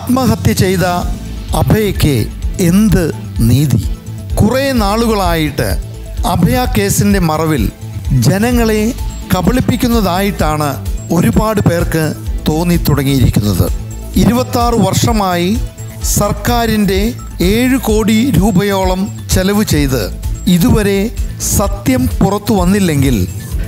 ആത്മഹത്യ ചെയ്ത അഭയയ്ക്ക് എന്ത് നീതി കുറേ നാളുകളായിട്ട് അഭയ കേസിൻ്റെ മറവിൽ ജനങ്ങളെ കബളിപ്പിക്കുന്നതായിട്ടാണ് ഒരുപാട് പേർക്ക് തോന്നി തുടങ്ങിയിരിക്കുന്നത് ഇരുപത്താറ് വർഷമായി സർക്കാരിൻ്റെ ഏഴ് കോടി രൂപയോളം ചെലവ് ചെയ്ത് ഇതുവരെ സത്യം പുറത്തു വന്നില്ലെങ്കിൽ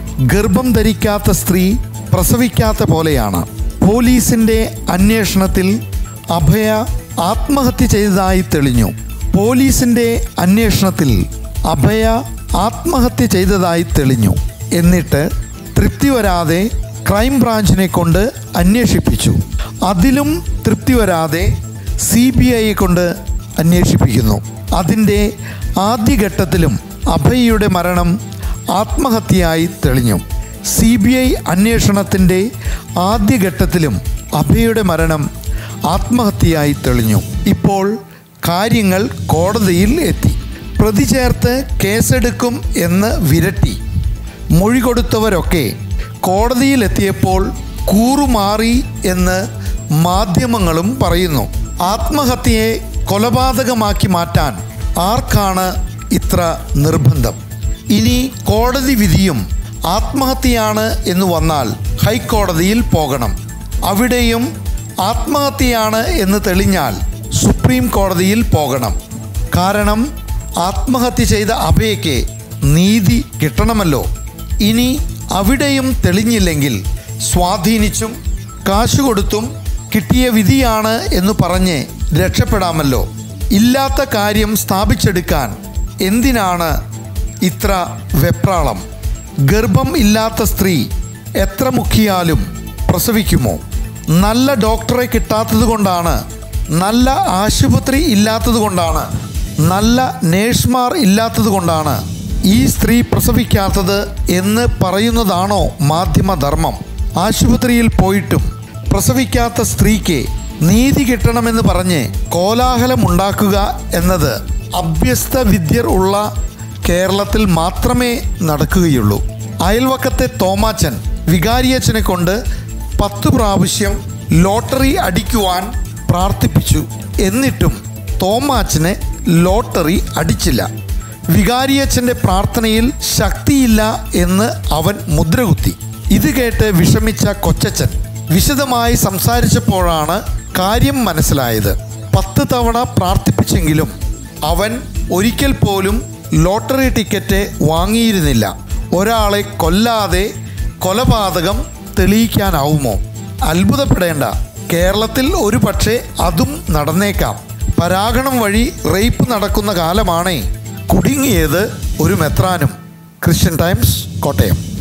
ഗർഭം ധരിക്കാത്ത സ്ത്രീ പ്രസവിക്കാത്ത പോലെയാണ് പോലീസിൻ്റെ അന്വേഷണത്തിൽ അഭയ ആത്മഹത്യ ചെയ്തതായി തെളിഞ്ഞു പോലീസിൻ്റെ അന്വേഷണത്തിൽ അഭയ ആത്മഹത്യ ചെയ്തതായി തെളിഞ്ഞു എന്നിട്ട് തൃപ്തി വരാതെ ക്രൈം ബ്രാഞ്ചിനെ കൊണ്ട് അന്വേഷിപ്പിച്ചു അതിലും തൃപ്തി വരാതെ സി ബി ഐയെ കൊണ്ട് അന്വേഷിപ്പിക്കുന്നു അതിൻ്റെ ആദ്യഘട്ടത്തിലും അഭയയുടെ മരണം ആത്മഹത്യയായി തെളിഞ്ഞു സി ബി ഐ അന്വേഷണത്തിൻ്റെ ആദ്യഘട്ടത്തിലും അഭയയുടെ മരണം ആത്മഹത്യയായി തെളിഞ്ഞു ഇപ്പോൾ കാര്യങ്ങൾ കോടതിയിൽ എത്തി പ്രതി ചേർത്ത് കേസെടുക്കും എന്ന് വിരട്ടി മൊഴി കൊടുത്തവരൊക്കെ കോടതിയിലെത്തിയപ്പോൾ കൂറുമാറി എന്ന് മാധ്യമങ്ങളും പറയുന്നു ആത്മഹത്യയെ കൊലപാതകമാക്കി മാറ്റാൻ ആർക്കാണ് ഇത്ര നിർബന്ധം ഇനി കോടതി വിധിയും ആത്മഹത്യയാണ് എന്ന് വന്നാൽ ഹൈക്കോടതിയിൽ പോകണം അവിടെയും ആത്മഹത്യയാണ് എന്ന് തെളിഞ്ഞാൽ സുപ്രീം കോടതിയിൽ പോകണം കാരണം ആത്മഹത്യ ചെയ്ത അഭയയ്ക്ക് നീതി കിട്ടണമല്ലോ ഇനി അവിടെയും തെളിഞ്ഞില്ലെങ്കിൽ സ്വാധീനിച്ചും കാശ് കൊടുത്തും കിട്ടിയ വിധിയാണ് എന്ന് പറഞ്ഞ് രക്ഷപ്പെടാമല്ലോ ഇല്ലാത്ത കാര്യം സ്ഥാപിച്ചെടുക്കാൻ എന്തിനാണ് ഇത്ര വെപ്രാളം ഗർഭം ഇല്ലാത്ത സ്ത്രീ എത്ര മുക്കിയാലും പ്രസവിക്കുമോ നല്ല ഡോക്ടറെ കിട്ടാത്തത് കൊണ്ടാണ് നല്ല ആശുപത്രി ഇല്ലാത്തത് കൊണ്ടാണ് നല്ല നേഴ്സുമാർ ഇല്ലാത്തത് കൊണ്ടാണ് ഈ സ്ത്രീ പ്രസവിക്കാത്തത് എന്ന് പറയുന്നതാണോ മാധ്യമധർമ്മം ആശുപത്രിയിൽ പോയിട്ടും പ്രസവിക്കാത്ത സ്ത്രീക്ക് നീതി കിട്ടണമെന്ന് പറഞ്ഞ് കോലാഹലമുണ്ടാക്കുക എന്നത് അഭ്യസ്ത വിദ്യർ ഉള്ള കേരളത്തിൽ മാത്രമേ നടക്കുകയുള്ളൂ അയൽവക്കത്തെ തോമാച്ചൻ വികാരിയച്ഛനെ കൊണ്ട് പത്ത് പ്രാവശ്യം ലോട്ടറി അടിക്കുവാൻ പ്രാർത്ഥിപ്പിച്ചു എന്നിട്ടും തോമാച്ചന് ലോട്ടറി അടിച്ചില്ല വികാരിയച്ഛൻ്റെ പ്രാർത്ഥനയിൽ ശക്തിയില്ല എന്ന് അവൻ മുദ്രകുത്തി ഇത് കേട്ട് വിഷമിച്ച കൊച്ചച്ഛൻ വിശദമായി സംസാരിച്ചപ്പോഴാണ് കാര്യം മനസ്സിലായത് പത്ത് തവണ പ്രാർത്ഥിപ്പിച്ചെങ്കിലും അവൻ ഒരിക്കൽ പോലും ലോട്ടറി ടിക്കറ്റ് വാങ്ങിയിരുന്നില്ല ഒരാളെ കൊല്ലാതെ കൊലപാതകം തെളിയിക്കാനാവുമോ അത്ഭുതപ്പെടേണ്ട കേരളത്തിൽ ഒരു പക്ഷേ അതും നടന്നേക്കാം പരാഗണം വഴി റേപ്പ് നടക്കുന്ന കാലമാണേ കുടുങ്ങിയത് ഒരു മെത്രാനും ക്രിസ്ത്യൻ ടൈംസ് കോട്ടയം